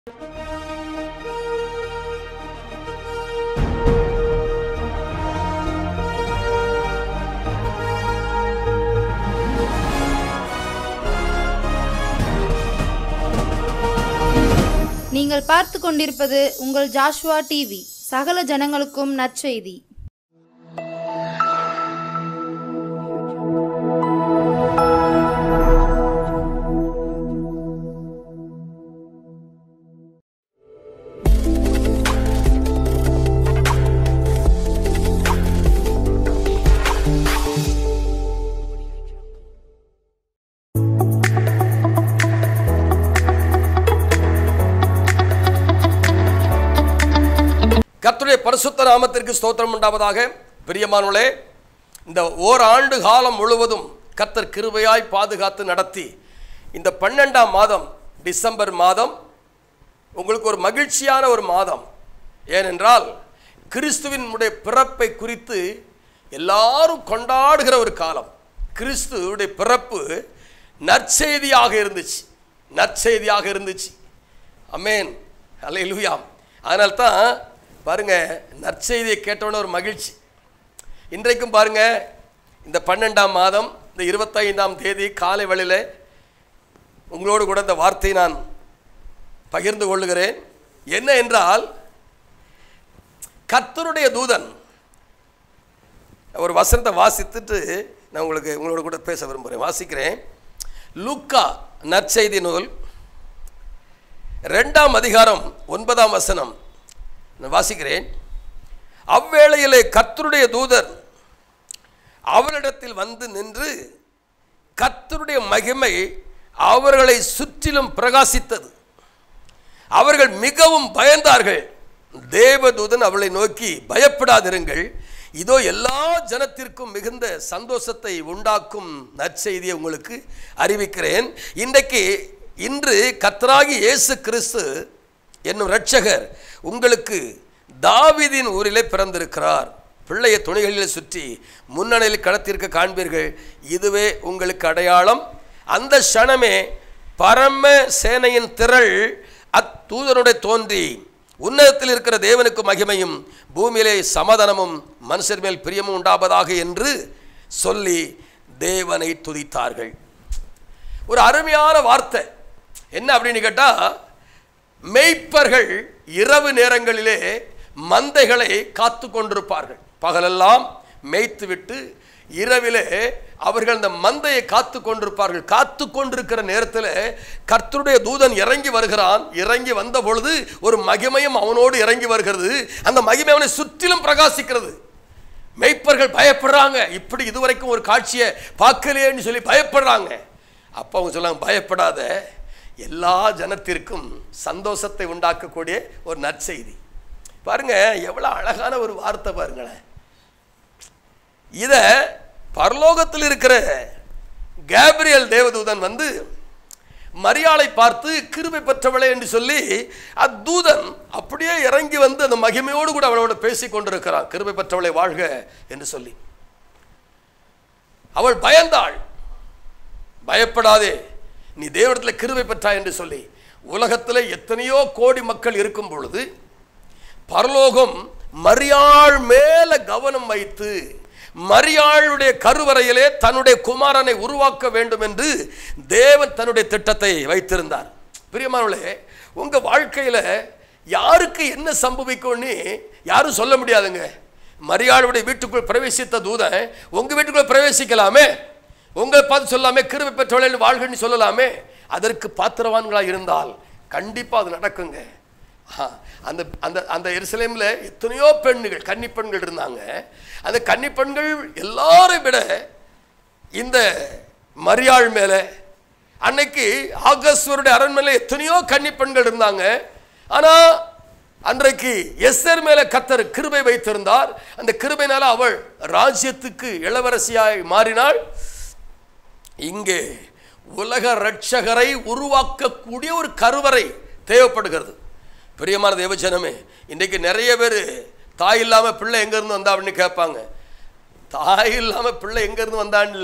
நீங்கள் பார்த்து கொண்டிருப்பது உங்கள் ஜாஷ்வா டிவி சகல ஜனங்களுக்கும் நற்செய்தி கர்த்தருடைய பரிசுத்த நாமத்திற்கு ஸ்தோத்திரம் உண்டாவதாக பிரியமானவர்களே இந்த ஓராண்டு காலம் முழுவதும் கர்த்தர் கிருபையாய் பாதுகாத்து நடத்தி இந்த பன்னெண்டாம் மாதம் டிசம்பர் மாதம் உங்களுக்கு ஒரு மகிழ்ச்சியான ஒரு மாதம் ஏனென்றால் கிறிஸ்துவின் உடைய பிறப்பை குறித்து எல்லாரும் கொண்டாடுகிற ஒரு காலம் கிறிஸ்துவுடைய பிறப்பு நற்செய்தியாக இருந்துச்சு நற்செய்தியாக இருந்துச்சு அமேன் அல்லேலூயாம் அதனால தான் பாருங்க நற்செய்தியை கேட்டோன்னே ஒரு மகிழ்ச்சி இன்றைக்கும் பாருங்க இந்த பன்னெண்டாம் மாதம் இந்த இருபத்தைந்தாம் தேதி காலை வேளையில் உங்களோடு கூட இந்த வார்த்தையை நான் பகிர்ந்து கொள்ளுகிறேன் என்ன என்றால் கர்த்தருடைய தூதன் ஒரு வசனத்தை வாசித்துட்டு நான் உங்களுக்கு உங்களோட கூட பேச விரும்புகிறேன் வாசிக்கிறேன் லூக்கா நற்செய்தி நூல் ரெண்டாம் அதிகாரம் ஒன்பதாம் வசனம் நான் வாசிக்கிறேன் அவ்வேளையிலே கர்த்தருடைய தூதர் அவரிடத்தில் வந்து நின்று கர்த்தருடைய மகிமை அவர்களை சுற்றிலும் பிரகாசித்தது அவர்கள் மிகவும் பயந்தார்கள் தேவதூதன் அவளை நோக்கி பயப்படாதிருங்கள் இதோ எல்லா ஜனத்திற்கும் மிகுந்த சந்தோஷத்தை உண்டாக்கும் நற்செய்தியை உங்களுக்கு அறிவிக்கிறேன் இன்றைக்கு இன்று கர்த்தராகி இயேசு கிறிஸ்து என்னும் இரட்சகர் உங்களுக்கு தாவீதின் ஊரிலே பிறந்திருக்கிறார் பிள்ளைய துணிகளில் சுற்றி முன்னணியில் கடத்திருக்க காண்பீர்கள் இதுவே உங்களுக்கு அடையாளம் அந்த க்ஷணமே பரம சேனையின் திரள் அத்தூதனுடைய தோன்றி உன்னதத்தில் இருக்கிற தேவனுக்கு மகிமையும் பூமியிலே சமாதானமும் மனுஷர் மேல் பிரியமும் உண்டாவதாக என்று சொல்லி தேவனை துதித்தார்கள் ஒரு அருமையான வார்த்தை என்ன அப்படின்னு கேட்டால் மெய்ப்பர்கள் இரவு நேரங்களிலே மந்தைகளை காத்து கொண்டிருப்பார்கள் பகலெல்லாம் மேய்த்து விட்டு இரவிலே அவர்கள் அந்த மந்தையை காத்து கொண்டிருப்பார்கள் காத்து கொண்டிருக்கிற நேரத்தில் கர்த்தருடைய தூதன் இறங்கி வருகிறான் இறங்கி வந்த பொழுது ஒரு மகிமையும் அவனோடு இறங்கி வருகிறது அந்த மகிமை அவனை சுற்றிலும் பிரகாசிக்கிறது மெய்ப்பர்கள் பயப்படுறாங்க இப்படி இதுவரைக்கும் ஒரு காட்சியை பார்க்கலையேன்னு சொல்லி பயப்படுறாங்க அப்போ அவங்க சொல்லாங்க பயப்படாத எல்லா ஜனத்திற்கும் சந்தோஷத்தை உண்டாக்கக்கூடிய ஒரு நற்செய்தி பாருங்க எவ்வளோ அழகான ஒரு வார்த்தை பாருங்களேன் இதை பரலோகத்தில் இருக்கிற கேப்ரியல் தேவதூதன் வந்து மரியாளை பார்த்து கிருபை பெற்றவளே என்று சொல்லி அத்தூதன் அப்படியே இறங்கி வந்து அந்த மகிமையோடு கூட அவளோட பேசி கொண்டிருக்கிறான் கிருபை பெற்றவளை வாழ்க என்று சொல்லி அவள் பயந்தாள் பயப்படாதே நீ தேவடத்தில் கிருபை பெற்றாய் என்று சொல்லி உலகத்தில் எத்தனையோ கோடி மக்கள் இருக்கும் பொழுது பரலோகம் மரியாள் மேல கவனம் வைத்து மரியாளுடைய கருவறையிலே தன்னுடைய குமாரனை உருவாக்க வேண்டும் என்று தேவன் தன்னுடைய திட்டத்தை வைத்திருந்தார் பிரியமானவளே உங்க வாழ்க்கையில யாருக்கு என்ன சம்பவிக்கும்னு யாரும் சொல்ல முடியாதுங்க மரியாளுடைய வீட்டுக்குள் பிரவேசித்த தூதன் உங்க வீட்டுக்குள்ள பிரவேசிக்கலாமே உங்களை பார்த்து சொல்லாமே கிருபை பெற்றவளை வாழ்கன்னு சொல்லலாமே அதற்கு பாத்திரவான்களாக இருந்தால் கண்டிப்பாக அது நடக்குங்க ஆ, அந்த அந்த அந்த எருசலேமில் எத்தனையோ பெண்கள் கன்னி பெண்கள் இருந்தாங்க அந்த கன்னி பெண்கள் எல்லாரையும் விட இந்த மரியாள் மேலே அன்னைக்கு ஆகஸ்வருடைய அரண்மனையில் எத்தனையோ கன்னி பெண்கள் இருந்தாங்க ஆனால் அன்றைக்கு எஸ்தர் மேலே கத்தர் கிருபை வைத்திருந்தார் அந்த கிருபைனால அவள் ராஜ்யத்துக்கு இளவரசியாய் மாறினாள் இங்கே உலக ரட்சகரை உருவாக்கக்கூடிய ஒரு கருவறை தேவைப்படுகிறது பிரியமான தேவஜனமே இன்றைக்கு நிறைய பேர் தாய் இல்லாமல் பிள்ளை எங்கேருந்து வந்தா அப்படின்னு கேட்பாங்க தாய் இல்லாமல் பிள்ளை எங்கேருந்து வந்தான்ல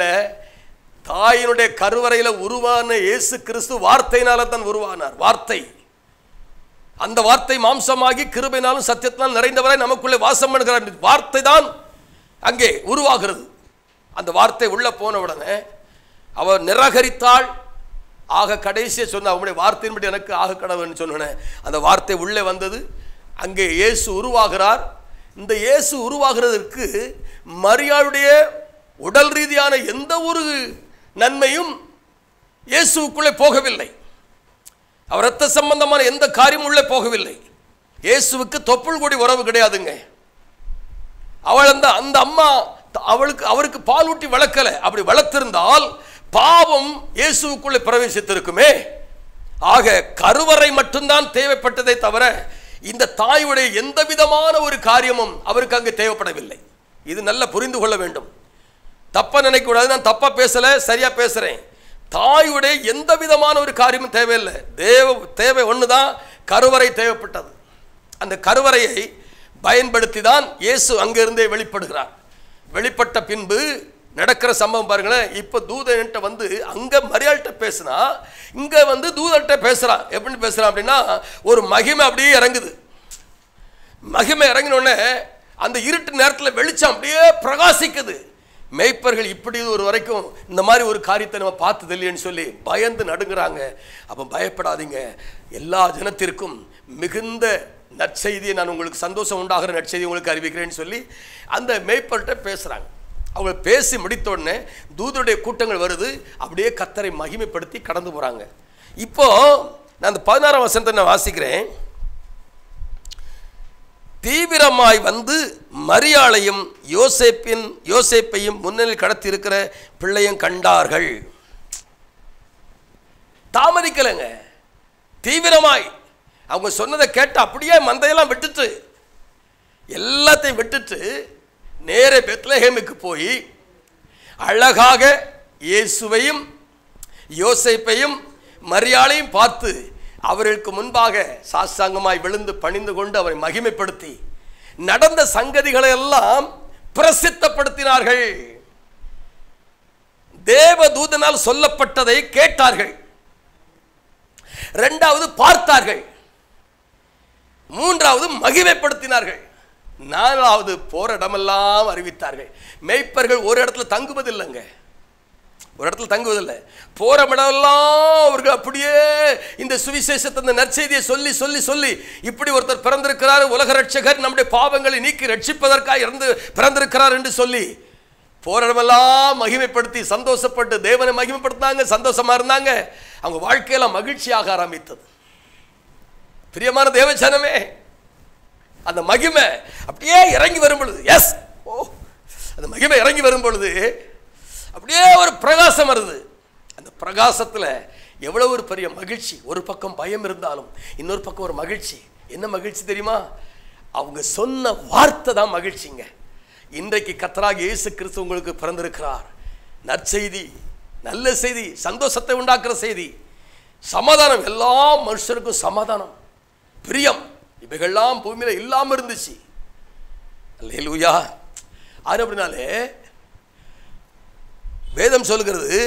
தாயினுடைய கருவறையில் உருவான இயேசு கிறிஸ்து வார்த்தையினால தான் உருவானார் வார்த்தை அந்த வார்த்தை மாம்சமாகி கிருபைனாலும் சத்தியத்தினால் நிறைந்தவரை நமக்குள்ளே வாசம் பண்ணுகிறார் வார்த்தை தான் அங்கே உருவாகிறது அந்த வார்த்தை உள்ள போன உடனே அவர் நிராகரித்தாள் ஆக கடைசியை சொன்ன அவனுடைய வார்த்தையின்படி எனக்கு ஆக கடவுள்னு சொன்னேன் அந்த வார்த்தை உள்ளே வந்தது அங்கே இயேசு உருவாகிறார் இந்த இயேசு உருவாகிறதற்கு மரியாளுடைய உடல் ரீதியான எந்த ஒரு நன்மையும் இயேசுவுக்குள்ளே போகவில்லை அவர் ரத்த சம்பந்தமான எந்த காரியமும் உள்ளே போகவில்லை இயேசுவுக்கு தொப்புள் கொடி உறவு கிடையாதுங்க அவள் அந்த அந்த அம்மா த- அவளுக்கு அவருக்கு பால் ஊட்டி வளர்க்கல அப்படி வளர்த்திருந்தால் பாவம் இயேசுவுக்குள்ளே பிரவேசித்திருக்குமே ஆக கருவறை மட்டும்தான் தேவைப்பட்டதை தவிர இந்த தாயுடைய எந்த விதமான ஒரு காரியமும் அவருக்கு அங்கு தேவைப்படவில்லை இது நல்ல புரிந்து கொள்ள வேண்டும் தப்பா நினைக்க கூடாது நான் தப்பா பேசல சரியா பேசுறேன் தாயுடைய எந்த விதமான ஒரு காரியமும் தேவையில்லை தேவ தேவை ஒண்ணுதான் கருவறை தேவைப்பட்டது அந்த கருவறையை பயன்படுத்தி தான் இயேசு அங்கிருந்தே வெளிப்படுகிறார் வெளிப்பட்ட பின்பு நடக்கிற சம்பவம் பாருங்களேன் இப்போ தூதன்ட்ட வந்து அங்கே மரியாள்கிட்ட பேசுனா இங்கே வந்து தூதன்ட்ட பேசுகிறான் எப்படி பேசுகிறான் அப்படின்னா ஒரு மகிமை அப்படியே இறங்குது மகிமை இறங்கின உடனே அந்த இருட்டு நேரத்தில் வெளிச்சம் அப்படியே பிரகாசிக்குது மேய்ப்பர்கள் இப்படி ஒரு வரைக்கும் இந்த மாதிரி ஒரு காரியத்தை நம்ம பார்த்தது இல்லைன்னு சொல்லி பயந்து நடுங்குறாங்க அப்போ பயப்படாதீங்க எல்லா ஜனத்திற்கும் மிகுந்த நற்செய்தியை நான் உங்களுக்கு சந்தோஷம் உண்டாகிற நற்செய்தி உங்களுக்கு அறிவிக்கிறேன்னு சொல்லி அந்த மேய்ப்பர்கிட்ட பேசுகிறாங்க அவங்க பேசி முடித்த உடனே தூதருடைய கூட்டங்கள் வருது அப்படியே கத்தரை மகிமைப்படுத்தி கடந்து போகிறாங்க இப்போ நான் அந்த பதினாறாம் வசனத்தை நான் வாசிக்கிறேன் தீவிரமாய் வந்து மரியாளையும் யோசேப்பின் யோசேப்பையும் முன்னணியில் கடத்தி இருக்கிற பிள்ளையும் கண்டார்கள் தாமதிக்கலைங்க தீவிரமாய் அவங்க சொன்னதை கேட்டு அப்படியே மந்தையெல்லாம் விட்டுட்டு எல்லாத்தையும் விட்டுட்டு நேர பெத்லஹேமுக்கு போய் அழகாக இயேசுவையும் யோசேப்பையும் மரியாளையும் பார்த்து அவர்களுக்கு முன்பாக சாஸ்தாங்கமாய் விழுந்து பணிந்து கொண்டு அவரை மகிமைப்படுத்தி நடந்த சங்கதிகளை எல்லாம் பிரசித்தப்படுத்தினார்கள் தேவதூதனால் சொல்லப்பட்டதை கேட்டார்கள் இரண்டாவது பார்த்தார்கள் மூன்றாவது மகிமைப்படுத்தினார்கள் நாலாவது போற இடமெல்லாம் அறிவித்தார்கள் மேய்ப்பர்கள் ஒரு இடத்துல தங்குவதில்லைங்க ஒரு இடத்துல தங்குவதில்லை போற இடமெல்லாம் அவர்கள் அப்படியே இந்த சுவிசேஷத்தை இந்த நற்செய்தியை சொல்லி சொல்லி சொல்லி இப்படி ஒருத்தர் பிறந்திருக்கிறார் உலக ரட்சகர் நம்முடைய பாவங்களை நீக்கி ரட்சிப்பதற்காக இருந்து பிறந்திருக்கிறார் என்று சொல்லி போற இடமெல்லாம் மகிமைப்படுத்தி சந்தோஷப்பட்டு தேவனை மகிமைப்படுத்தினாங்க சந்தோஷமா இருந்தாங்க அவங்க வாழ்க்கையில மகிழ்ச்சியாக ஆரம்பித்தது பிரியமான தேவஜனமே அந்த மகிமை அப்படியே இறங்கி வரும் பொழுது எஸ் ஓ அந்த மகிமை இறங்கி வரும் பொழுது அப்படியே ஒரு பிரகாசம் வருது அந்த பிரகாசத்தில் எவ்வளவு ஒரு பெரிய மகிழ்ச்சி ஒரு பக்கம் பயம் இருந்தாலும் இன்னொரு பக்கம் ஒரு மகிழ்ச்சி என்ன மகிழ்ச்சி தெரியுமா அவங்க சொன்ன வார்த்தை தான் மகிழ்ச்சிங்க இன்றைக்கு கத்தராக இயேசு கிறிஸ்து உங்களுக்கு பிறந்திருக்கிறார் நற்செய்தி நல்ல செய்தி சந்தோஷத்தை உண்டாக்குற செய்தி சமாதானம் எல்லா மனுஷருக்கும் சமாதானம் பிரியம் இவைகள்லாம் பூமியில இல்லாம இருந்துச்சு அல்லேலூயா அது அப்படின்னாலே வேதம் சொல்கிறது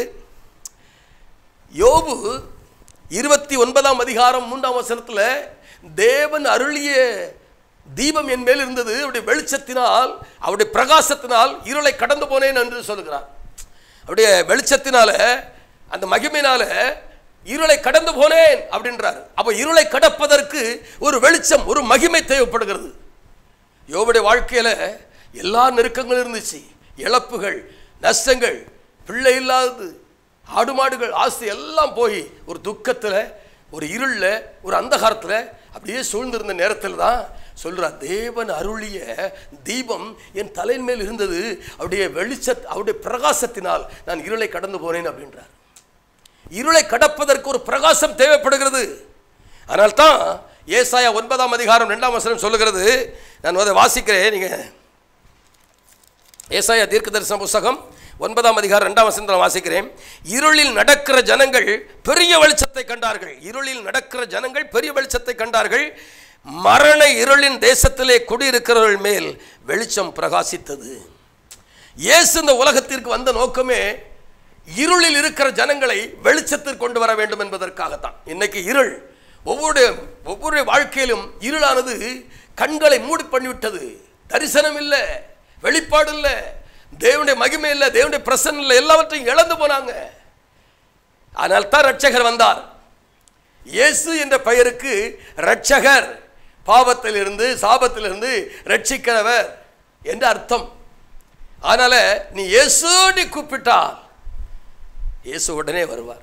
யோபு இருபத்தி ஒன்பதாம் அதிகாரம் மூன்றாம் வசனத்தில் தேவன் அருளிய தீபம் என் மேல் இருந்தது அவருடைய வெளிச்சத்தினால் அவருடைய பிரகாசத்தினால் இருளை கடந்து போனேன் என்று சொல்லுகிறார் அவருடைய வெளிச்சத்தினால அந்த மகிமையினால இருளை கடந்து போனேன் அப்படின்றார் அப்போ இருளை கடப்பதற்கு ஒரு வெளிச்சம் ஒரு மகிமை தேவைப்படுகிறது யோபுடைய வாழ்க்கையில் எல்லா நெருக்கங்களும் இருந்துச்சு இழப்புகள் நஷ்டங்கள் பிள்ளை இல்லாதது ஆடு மாடுகள் ஆசை எல்லாம் போய் ஒரு துக்கத்தில் ஒரு இருளில் ஒரு அந்தகாரத்தில் அப்படியே சூழ்ந்திருந்த நேரத்தில் தான் சொல்கிறார் தேவன் அருளிய தீபம் என் தலையின் மேல் இருந்தது அவருடைய வெளிச்ச அவருடைய பிரகாசத்தினால் நான் இருளை கடந்து போனேன் அப்படின்றார் இருளை கடப்பதற்கு ஒரு பிரகாசம் தேவைப்படுகிறது அதனால் தான் ஏசாயா ஒன்பதாம் அதிகாரம் ரெண்டாம் வசனம் சொல்லுகிறது நான் அதை வாசிக்கிறேன் நீங்கள் ஏசாயா தீர்க்க தரிசன புஸ்தகம் ஒன்பதாம் அதிகாரம் ரெண்டாம் வசனத்தில் நான் வாசிக்கிறேன் இருளில் நடக்கிற ஜனங்கள் பெரிய வெளிச்சத்தை கண்டார்கள் இருளில் நடக்கிற ஜனங்கள் பெரிய வெளிச்சத்தை கண்டார்கள் மரண இருளின் தேசத்திலே குடியிருக்கிறவர்கள் மேல் வெளிச்சம் பிரகாசித்தது இயேசு இந்த உலகத்திற்கு வந்த நோக்கமே இருளில் இருக்கிற ஜனங்களை வெளிச்சத்திற்கு கொண்டு வர வேண்டும் என்பதற்காகத்தான் இன்னைக்கு இருள் ஒவ்வொரு ஒவ்வொரு வாழ்க்கையிலும் இருளானது கண்களை மூடி பண்ணிவிட்டது தரிசனம் இல்லை வெளிப்பாடு இல்லை தேவனுடைய மகிமை இல்லை தேவனுடைய பிரசன்னம் இல்லை எல்லாவற்றையும் இழந்து போனாங்க அதனால் தான் ரட்சகர் வந்தார் இயேசு என்ற பெயருக்கு ரட்சகர் பாவத்திலிருந்து சாபத்திலிருந்து ரட்சிக்கிறவர் என்று அர்த்தம் அதனால நீ இயேசுன்னு கூப்பிட்டால் இயேசு உடனே வருவார்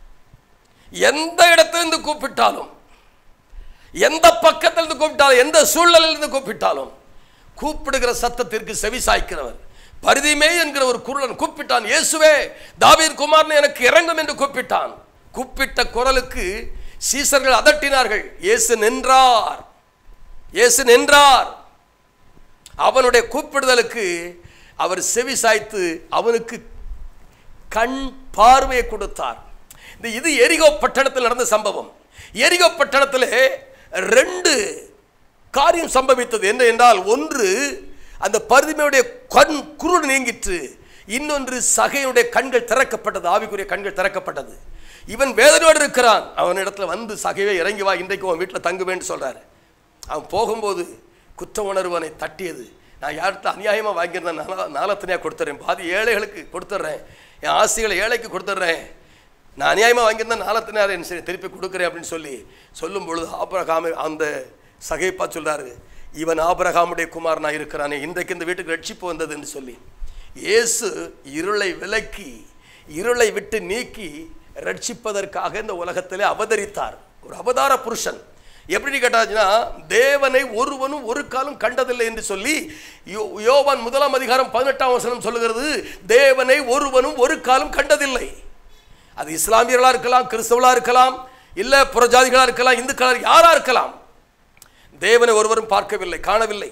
எந்த இடத்திலிருந்து கூப்பிட்டாலும் எந்த பக்கத்திலிருந்து கூப்பிட்டாலும் எந்த சூழ்நிலையிலிருந்து கூப்பிட்டாலும் கூப்பிடுகிற சத்தத்திற்கு செவி சாய்க்கிறவர் பரிதிமே என்கிற ஒரு குருடன் கூப்பிட்டான் இயேசுவே தாவீர் குமார்னு எனக்கு இறங்கும் என்று கூப்பிட்டான் கூப்பிட்ட குரலுக்கு சீசர்கள் அதட்டினார்கள் இயேசு நின்றார் இயேசு நின்றார் அவனுடைய கூப்பிடுதலுக்கு அவர் செவி சாய்த்து அவனுக்கு கண் பார்வையை கொடுத்தார் இந்த இது எரிகோ பட்டணத்தில் நடந்த சம்பவம் எரிகோ பட்டணத்தில் ரெண்டு காரியம் சம்பவித்தது என்ன என்றால் ஒன்று அந்த பருதிமையுடைய கண் குருடு நீங்கிற்று இன்னொன்று சகையினுடைய கண்கள் திறக்கப்பட்டது ஆவிக்குரிய கண்கள் திறக்கப்பட்டது இவன் வேதனையோடு இருக்கிறான் அவன் இடத்துல வந்து சகைவே இறங்கி வா இன்றைக்கு உன் வீட்டில் தங்குவேன்னு சொல்றாரு அவன் போகும்போது குற்ற உணர்வு அவனை தட்டியது நான் யார்கிட்ட அநியாயமாக வாங்கியிருந்தேன் நாலா நாலத்தனையாக கொடுத்துட்றேன் பாதி ஏழைகளுக்கு கொடுத்துட்றேன் என் ஆசைகளை ஏழைக்கு கொடுத்துட்றேன் நான் அநியாயமாக வாங்கியிருந்தேன் நாலத்தனையார் என் சரி திருப்பி கொடுக்குறேன் அப்படின்னு சொல்லி சொல்லும் பொழுது ஆபரகாம அந்த சகைப்பா சொல்றாரு இவன் ஆபரகாமுடைய குமாரனா இருக்கிறானே இன்றைக்கு இந்த வீட்டுக்கு ரட்சிப்பு வந்ததுன்னு சொல்லி இயேசு இருளை விலக்கி இருளை விட்டு நீக்கி ரட்சிப்பதற்காக இந்த உலகத்திலே அவதரித்தார் ஒரு அவதார புருஷன் எப்படி கேட்டாச்சுன்னா தேவனை ஒருவனும் ஒரு காலம் கண்டதில்லை என்று சொல்லி யோ- யோவான் முதலாம் அதிகாரம் பதினெட்டாம் வசனம் சொல்லுகிறது தேவனை ஒருவனும் ஒரு காலம் கண்டதில்லை அது இஸ்லாமியர்களா இருக்கலாம் கிறிஸ்தவர்களா இருக்கலாம் இல்ல புறஜாதிகளா இருக்கலாம் இந்துக்களா யாரா இருக்கலாம் தேவனை ஒருவரும் பார்க்கவில்லை காணவில்லை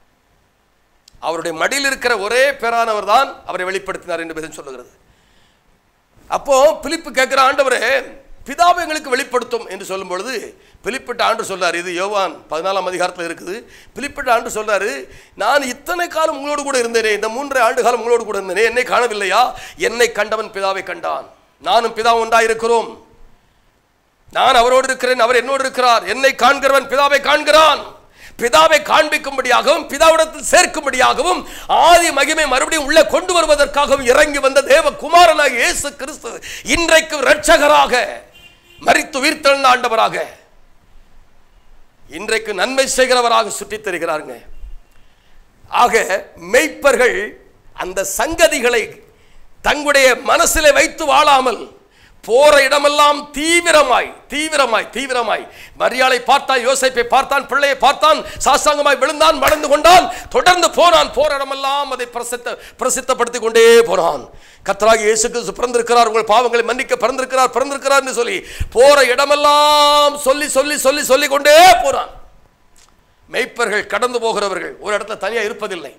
அவருடைய மடியில் இருக்கிற ஒரே பேரானவர் தான் அவரை வெளிப்படுத்தினார் என்று வேதம் சொல்லுகிறது அப்போ பிலிப்பு கேட்கிற ஆண்டவரே பிதாவை எங்களுக்கு வெளிப்படுத்தும் என்று சொல்லும் பொழுது பிலிப்பிட்ட ஆண்டு சொல்றாரு இது யோவான் பதினாலாம் அதிகாரத்தில் இருக்குது பிலிப்பிட்ட ஆண்டு சொல்றாரு நான் இத்தனை காலம் உங்களோடு கூட இருந்தேனே இந்த மூன்றரை ஆண்டு காலம் உங்களோடு கூட இருந்தேனே என்னை காணவில்லையா என்னை கண்டவன் பிதாவை கண்டான் நானும் பிதாவும் ஒன்றாயிருக்கிறோம் நான் அவரோடு இருக்கிறேன் அவர் என்னோடு இருக்கிறார் என்னை காண்கிறவன் பிதாவை காண்கிறான் பிதாவை காண்பிக்கும்படியாகவும் பிதாவிடத்தில் சேர்க்கும்படியாகவும் ஆதி மகிமை மறுபடியும் உள்ளே கொண்டு வருவதற்காகவும் இறங்கி வந்த தேவ குமாரனாக இயேசு கிறிஸ்து இன்றைக்கு இரட்சகராக மரித்து உயிர்த்தெழுந்த ஆண்டவராக இன்றைக்கு நன்மை செய்கிறவராக சுற்றித் தெரிகிறாருங்க ஆக மெய்ப்பர்கள் அந்த சங்கதிகளை தங்களுடைய மனசிலே வைத்து வாழாமல் போற இடமெல்லாம் தீவிரமாய் தீவிரமாய் தீவிரமாய் மரியாதை பார்த்தான் யோசேப்பை பார்த்தான் பிள்ளையை பார்த்தான் சாஸ்தாங்கமாய் விழுந்தான் மடந்து கொண்டான் தொடர்ந்து போனான் போற இடமெல்லாம் அதை பிரசித்த பிரசித்தப்படுத்திக் கொண்டே போனான் கர்த்தராகி இயேசு கிறிஸ்து பிறந்திருக்கிறார் உங்கள் பாவங்களை மன்னிக்க பிறந்திருக்கிறார் பிறந்திருக்கிறார் என்று சொல்லி போற இடமெல்லாம் சொல்லி சொல்லி சொல்லி சொல்லி கொண்டே போனான் மெய்ப்பர்கள் கடந்து போகிறவர்கள் ஒரு இடத்துல தனியா இருப்பதில்லை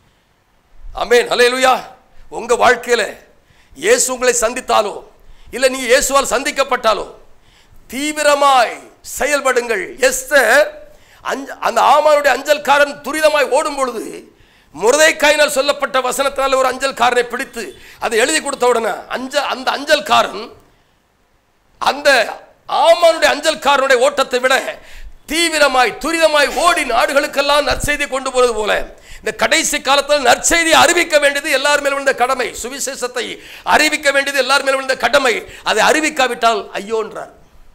ஆமென் ஹalleluya உங்க வாழ்க்கையில இயேசு உங்களை சந்தித்தாலோ இல்ல நீங்க இயேசுவால் சந்திக்கப்பட்டாலோ தீவிரமாய் செயல்படுங்கள் எஸ்தர் அஞ்ச- அந்த ஆமானுடைய அஞ்சல்காரன் துரிதமாய் ஓடும் பொழுது முருதைக்காயினால் சொல்லப்பட்ட வசனத்தினால் ஒரு அஞ்சல்காரனை பிடித்து அதை எழுதி கொடுத்த உடனே அஞ்ச அந்த அஞ்சல்காரன் அந்த ஆமானுடைய அஞ்சல்காரனுடைய ஓட்டத்தை விட தீவிரமாய் துரிதமாய் ஓடி நாடுகளுக்கெல்லாம் நற்செய்தி கொண்டு போவது போல இந்த கடைசி காலத்தில் நற்செய்தி அறிவிக்க வேண்டியது எல்லார் மேலும் விழுந்த கடமை சுவிசேஷத்தை அறிவிக்க வேண்டியது எல்லார் மேலும் விழுந்த கடமை அதை அறிவிக்காவிட்டால் ஐயோன்றார்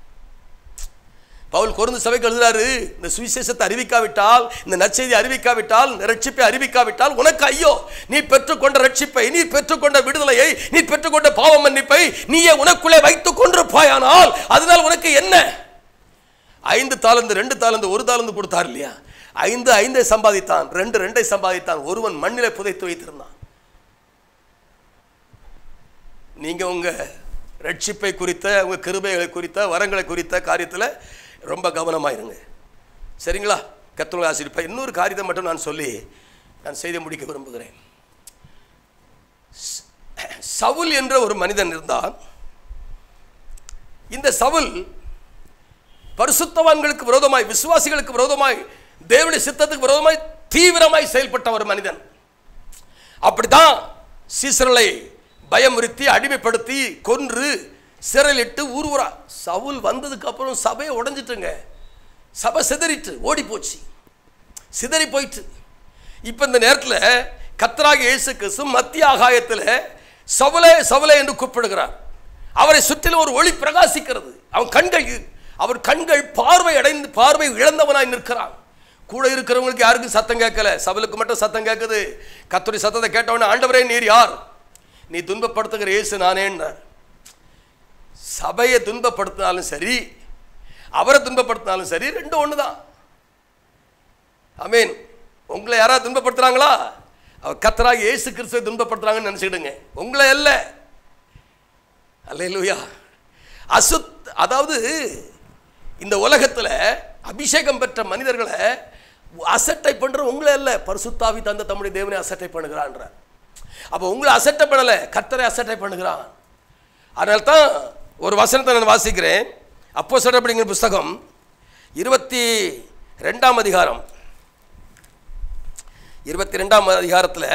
பவுல் கொருந்து சபைக்கு எழுதுறாரு இந்த சுவிசேஷத்தை அறிவிக்காவிட்டால் இந்த நற்செய்தி அறிவிக்காவிட்டால் இந்த ரட்சிப்பை அறிவிக்காவிட்டால் உனக்கு ஐயோ நீ பெற்றுக்கொண்ட ரட்சிப்பை நீ பெற்றுக்கொண்ட விடுதலையை நீ பெற்றுக்கொண்ட பாவ மன்னிப்பை நீயே உனக்குள்ளே வைத்துக் கொண்டிருப்பாயானால் அதனால் உனக்கு என்ன ஐந்து தாளந்து ரெண்டு தாளந்து ஒரு தாளந்து கொடுத்தார் இல்லையா ஐந்து ஐந்தை சம்பாதித்தான் ரெண்டு ரெண்டை சம்பாதித்தான் ஒருவன் மண்ணிலே புதைத்து வைத்திருந்தான் நீங்க உங்க ரட்சிப்பை குறித்த உங்க கிருபைகளை குறித்த வரங்களை குறித்த காரியத்தில் ரொம்ப கவனமா இருங்க சரிங்களா கத்தவங்களை ஆசிரியப்பா இன்னொரு காரியத்தை மட்டும் நான் சொல்லி நான் செய்தி முடிக்க விரும்புகிறேன் ச- சவுல் என்ற ஒரு மனிதன் இருந்தான் இந்த சவுல் பரிசுத்தவான்களுக்கு விரோதமாய் விசுவாசிகளுக்கு விரோதமாய் தேவனுடைய சித்தத்துக்கு விரோதமாய் தீவிரமாய் செயல்பட்ட ஒரு மனிதன் அப்படித்தான் சீசர்களை பயமுறுத்தி அடிமைப்படுத்தி கொன்று சிறையிலிட்டு ஊர் ஊரா சவுல் வந்ததுக்கு அப்புறம் சபையை உடைஞ்சிட்டுங்க சபை சிதறிட்டு ஓடி போச்சு சிதறி போயிட்டு இப்போ இந்த நேரத்தில் கத்தராக இயேசு கிறிஸ்து மத்திய ஆகாயத்தில் சவுலே சவுலே என்று கூப்பிடுகிறார் அவரை சுற்றிலும் ஒரு ஒளி பிரகாசிக்கிறது அவன் கண்கள் அவர் கண்கள் பார்வை அடைந்து பார்வை இழந்தவனாய் நிற்கிறான் கூட இருக்கிறவங்களுக்கு யாருக்கும் சத்தம் கேட்கல சபலுக்கு மட்டும் சத்தம் கேட்குது கத்துடைய சத்தத்தை கேட்டவொடனே ஆண்டவரே நீர் யார் நீ துன்பப்படுத்துகிற இயேசு நானேன்னார் சபையை துன்பப்படுத்தினாலும் சரி அவரை துன்பப்படுத்தினாலும் சரி ரெண்டும் ஒன்று தான் அமீன் உங்களை யாராவது துன்பப்படுத்துறாங்களா அவர் கத்தராக இயேசு கிறிஸ்துவை துன்பப்படுத்துறாங்கன்னு நினச்சிக்கிடுங்க உங்களை அல்ல அல்லேலூயா அசுத் அதாவது இந்த உலகத்தில் அபிஷேகம் பெற்ற மனிதர்களை அசட்டை பண்ணுற உங்களை அல்ல பரிசுத்தாவி தந்த தம்முடைய தேவனை அசட்டை பண்ணுகிறான்றார் அப்போ உங்களை அசட்டை பண்ணலை கத்தரை அசட்டை பண்ணுகிறான் அதனால தான் ஒரு வசனத்தை நான் வாசிக்கிறேன் அப்போ அப்படிங்கிற புஸ்தகம் இருபத்தி ரெண்டாம் அதிகாரம் இருபத்தி ரெண்டாம் அதிகாரத்தில்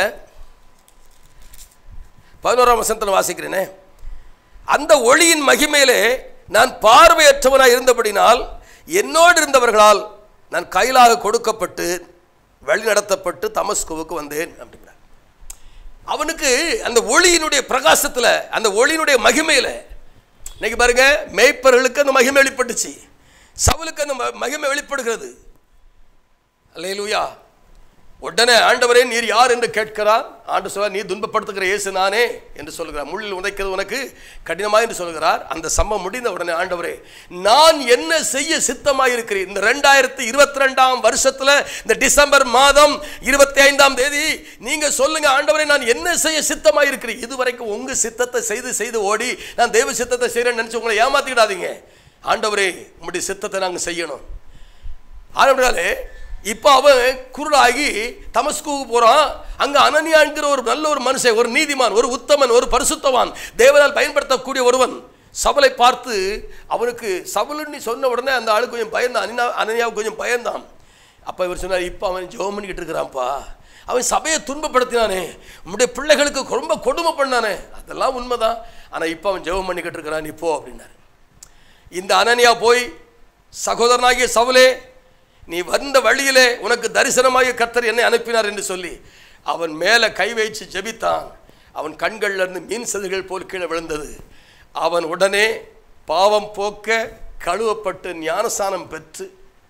பதினோராம் வசனத்தில் வாசிக்கிறேனே அந்த ஒளியின் மகிமையிலே நான் பார்வையற்றவனாய் இருந்தபடினால் என்னோடு இருந்தவர்களால் நான் கையிலாக கொடுக்கப்பட்டு வழிநடத்தப்பட்டு தமஸ்குவுக்கு வந்தேன் அப்படிங்கிறார் அவனுக்கு அந்த ஒளியினுடைய பிரகாசத்தில் அந்த ஒளியினுடைய மகிமையில் இன்னைக்கு பாருங்க மேய்ப்பர்களுக்கு அந்த மகிமை வெளிப்பட்டுச்சு சவுலுக்கு அந்த ம- மகிமை வெளிப்படுகிறது அல்லேலூயா உடனே ஆண்டவரே நீர் யார் என்று கேட்கிறார் ஆண்டு சொல்ல நீ துன்பப்படுத்துகிற இயேசு நானே என்று சொல்கிறார் முள்ளில் உதைக்கிறது உனக்கு கடினமா என்று சொல்கிறார் அந்த சம்பவம் முடிந்த உடனே ஆண்டவரே நான் என்ன செய்ய சித்தமாயிருக்கிறேன் இந்த ரெண்டாயிரத்தி இருபத்தி ரெண்டாம் வருஷத்துல இந்த டிசம்பர் மாதம் இருபத்தி ஐந்தாம் தேதி நீங்க சொல்லுங்க ஆண்டவரே நான் என்ன செய்ய சித்தமாயிருக்கிறேன் இதுவரைக்கும் உங்க சித்தத்தை செய்து செய்து ஓடி நான் தெய்வ சித்தத்தை செய்கிறேன்னு நினைச்சு உங்களை ஏமாத்திக்கிடாதீங்க ஆண்டவரே உங்களுடைய சித்தத்தை நாங்கள் செய்யணும் ஆனப்படாலே இப்போ அவன் குருடாகி தமஸ்குவுக்கு போகிறான் அங்கே அனனியாங்கிற ஒரு நல்ல ஒரு மனுஷன் ஒரு நீதிமான் ஒரு உத்தமன் ஒரு பரிசுத்தவான் தேவனால் பயன்படுத்தக்கூடிய ஒருவன் சபலை பார்த்து அவனுக்கு சபலுன்னு சொன்ன உடனே அந்த ஆளு கொஞ்சம் பயந்தான் அனினா அனனியாவுக்கு கொஞ்சம் பயந்தான் அப்போ இவர் சொன்னார் இப்போ அவன் ஜெபம் பண்ணிக்கிட்டு இருக்கிறான்ப்பா அவன் சபையை துன்பப்படுத்தினானே உம்முடைய பிள்ளைகளுக்கு ரொம்ப கொடுமை பண்ணானே அதெல்லாம் உண்மைதான் ஆனால் இப்போ அவன் ஜெபம் பண்ணிக்கிட்டு இருக்கிறான் நீ போ அப்படின்னாரு இந்த அனனியா போய் சகோதரனாகிய சவுலே நீ வந்த வழியிலே உனக்கு தரிசனமாகிய கர்த்தர் என்னை அனுப்பினார் என்று சொல்லி அவன் மேலே கை வைத்து ஜெபித்தான் அவன் கண்கள்ல இருந்து மீன் சதுகள் போல் கீழே விழுந்தது அவன் உடனே பாவம் போக்க கழுவப்பட்டு ஞானஸ்தானம் பெற்று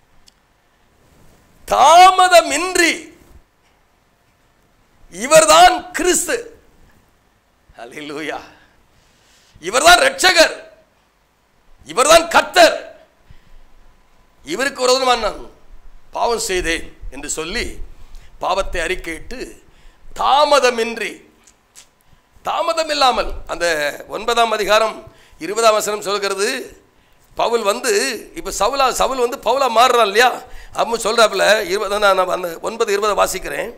தாமதமின்றி இவர்தான் கிறிஸ்து அல்லேலூயா இவர்தான் இரட்சகர் இவர்தான் கர்த்தர் இவருக்கு விரோதமாக நான் பாவம் செய்தேன் என்று சொல்லி பாவத்தை அறிக்கையிட்டு தாமதமின்றி தாமதம் இல்லாமல் அந்த ஒன்பதாம் அதிகாரம் இருபதாம் வசனம் சொல்கிறது பவுல் வந்து இப்போ சவுலா சவுல் வந்து பவுலா மாறுறான் இல்லையா அம்மு சொல்கிறாப்புல இருபது நான் அந்த ஒன்பது இருபதை வாசிக்கிறேன்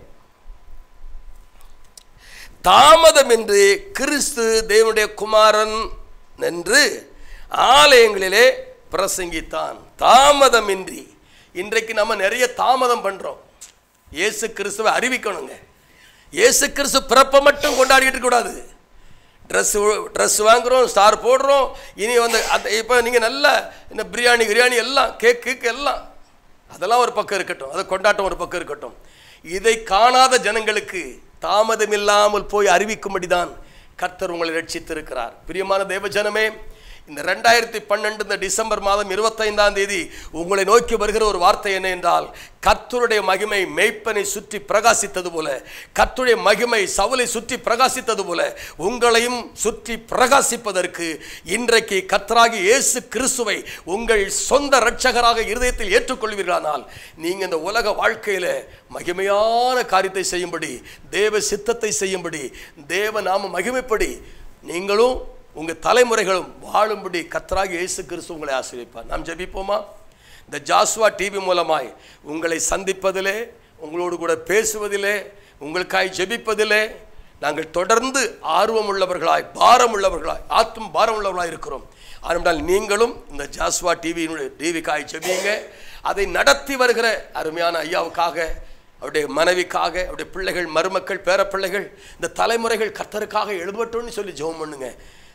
தாமதமின்றி கிறிஸ்து தேவனுடைய குமாரன் என்று ஆலயங்களிலே பிரசங்கித்தான் தாமதமின்றி இன்றைக்கு நம்ம நிறைய தாமதம் பண்ணுறோம் இயேசு கிறிஸ்துவை அறிவிக்கணுங்க இயேசு கிறிஸ்து பிறப்பை மட்டும் கொண்டாடிட்டு இருக்கக்கூடாது ட்ரெஸ் ட்ரெஸ் வாங்குகிறோம் ஸ்டார் போடுறோம் இனி வந்து அந்த இப்போ நீங்கள் நல்ல இந்த பிரியாணி கிரியாணி எல்லாம் கேக் கேக் எல்லாம் அதெல்லாம் ஒரு பக்கம் இருக்கட்டும் அது கொண்டாட்டம் ஒரு பக்கம் இருக்கட்டும் இதை காணாத ஜனங்களுக்கு தாமதம் இல்லாமல் போய் அறிவிக்கும்படிதான் கர்த்தர் உங்களை ரட்சித்திருக்கிறார் பிரியமான தேவ ஜனமே இந்த ரெண்டாயிரத்தி பன்னெண்டு இந்த டிசம்பர் மாதம் இருபத்தைந்தாம் தேதி உங்களை நோக்கி வருகிற ஒரு வார்த்தை என்ன என்றால் கர்த்தருடைய மகிமை மெய்ப்பனை சுற்றி பிரகாசித்தது போல கர்த்தருடைய மகிமை சவுலை சுற்றி பிரகாசித்தது போல உங்களையும் சுற்றி பிரகாசிப்பதற்கு இன்றைக்கு கர்த்தராகி இயேசு கிறிஸ்துவை உங்கள் சொந்த இரட்சகராக இருதயத்தில் ஏற்றுக்கொள்வீர்களானால் நீங்கள் இந்த உலக வாழ்க்கையில் மகிமையான காரியத்தை செய்யும்படி தேவ சித்தத்தை செய்யும்படி தேவ நாம மகிமைப்படி நீங்களும் உங்கள் தலைமுறைகளும் வாழும்படி கர்த்தராகி இயேசு கிறிஸ்து உங்களை ஆசீர்வதிப்பார் நாம் ஜெபிப்போமா இந்த ஜாஸ்வா டிவி மூலமாய் உங்களை சந்திப்பதிலே உங்களோடு கூட பேசுவதிலே உங்களுக்காய் ஜெபிப்பதிலே நாங்கள் தொடர்ந்து ஆர்வம் உள்ளவர்களாய் பாரம் உள்ளவர்களாய் ஆத்தும் பாரம் உள்ளவர்களாய் இருக்கிறோம் ஆனால் நீங்களும் இந்த ஜாஸ்வா டிவியினுடைய டிவிக்காய் ஜெபியுங்க அதை நடத்தி வருகிற அருமையான ஐயாவுக்காக அவருடைய மனைவிக்காக அவருடைய பிள்ளைகள் மருமக்கள் பேரப்பிள்ளைகள் இந்த தலைமுறைகள் கர்த்தருக்காக எழுதட்டும்னு சொல்லி ஜெபம் பண்ணுங்க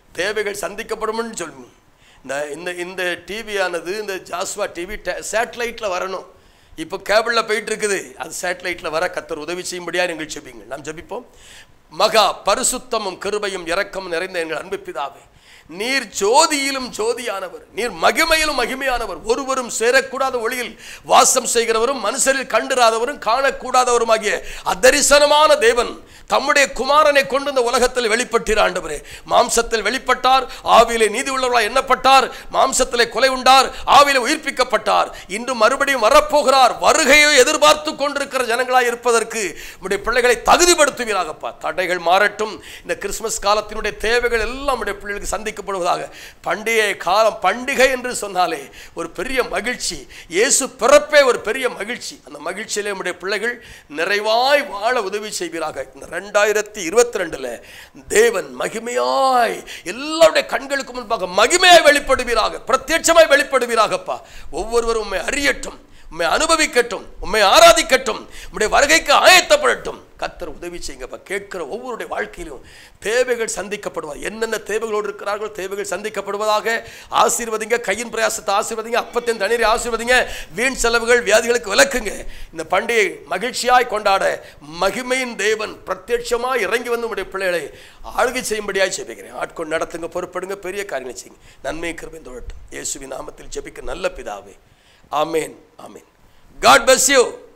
தேவைகள் சந்திக்கப்படும்னு சொல்லுங்க இந்த இந்த இந்த டிவியானது இந்த ஜாஸ்வா டிவி சேட்டலைட்டில் வரணும் இப்போ கேபிளில் போயிட்டு இருக்குது அது சேட்டலைட்டில் வர கத்தர் உதவி செய்யும்படியாக நீங்கள் ஜெபிங்க நாம் ஜெபிப்போம் மகா பரிசுத்தமும் கிருபையும் இரக்கமும் நிறைந்த எங்கள் அன்பு பிதாவே நீர் ஜோதியிலும் ஜோதியானவர் நீர் மகிமையிலும் மகிமையானவர் ஒருவரும் சேரக்கூடாத ஒளியில் வாசம் செய்கிறவரும் மனுஷரில் கண்டிராதவரும் காணக்கூடாதவருமாகிய அதரிசனமான தேவன் தம்முடைய குமாரனை கொண்டு இந்த உலகத்தில் வெளிப்பட்டீர் ஆண்டவரே மாம்சத்தில் வெளிப்பட்டார் ஆவியிலே நீதி உள்ளவர்களாக எண்ணப்பட்டார் மாம்சத்திலே கொலை உண்டார் ஆவியிலே உயிர்ப்பிக்கப்பட்டார் இன்று மறுபடியும் வரப்போகிறார் வருகையை எதிர்பார்த்து கொண்டிருக்கிற ஜனங்களாய் இருப்பதற்கு நம்முடைய பிள்ளைகளை தகுதிப்படுத்துவீராகப்பா தடைகள் மாறட்டும் இந்த கிறிஸ்மஸ் காலத்தினுடைய தேவைகள் எல்லாம் நம்முடைய பிள்ளைகளுக்கு சந்திக்கப்படுவதாக பண்டிகை காலம் பண்டிகை என்று சொன்னாலே ஒரு பெரிய மகிழ்ச்சி இயேசு பிறப்பே ஒரு பெரிய மகிழ்ச்சி அந்த மகிழ்ச்சியிலே நம்முடைய பிள்ளைகள் நிறைவாய் வாழ உதவி செய்வீராக இந்த ரெண்டாயிரத்தி இருபத்தி ரெண்டுல தேவன் மகிமையாய் எல்லாருடைய கண்களுக்கு முன்பாக மகிமையாய் வெளிப்படுவீராக பிரத்யட்சமாய் வெளிப்படுவீராகப்பா ஒவ்வொருவரும் உண்மை அறியட்டும் உண்மை அனுபவிக்கட்டும் உண்மை ஆராதிக்கட்டும் உம்முடைய வருகைக்கு ஆயத்தப்படட்டும் கத்தர் உதவி செய்யுங்கப்பா கேட்கிற ஒவ்வொருடைய வாழ்க்கையிலும் தேவைகள் சந்திக்கப்படுவார் என்னென்ன தேவைகளோடு இருக்கிறார்கள் தேவைகள் சந்திக்கப்படுவதாக ஆசீர்வதிங்க கையின் பிரயாசத்தை ஆசீர்வதிங்க அப்பத்தின் தண்ணீரை ஆசீர்வதிங்க வீண் செலவுகள் வியாதிகளுக்கு விலக்குங்க இந்த பண்டிகை மகிழ்ச்சியாய் கொண்டாட மகிமையின் தேவன் பிரத்யட்சமாய் இறங்கி வந்து உடைய பிள்ளைகளை ஆளுகை செய்யும்படியாய் ஜெபிக்கிறேன் ஆட்கொண்டு நடத்துங்க பொறுப்படுங்க பெரிய காரியங்களை செய்யுங்க நன்மை கிருபை தோழட்டும் இயேசுவின் நாமத்தில் ஜெபிக்க நல்ல பிதாவே ஆமேன் ஆமேன் காட் bless you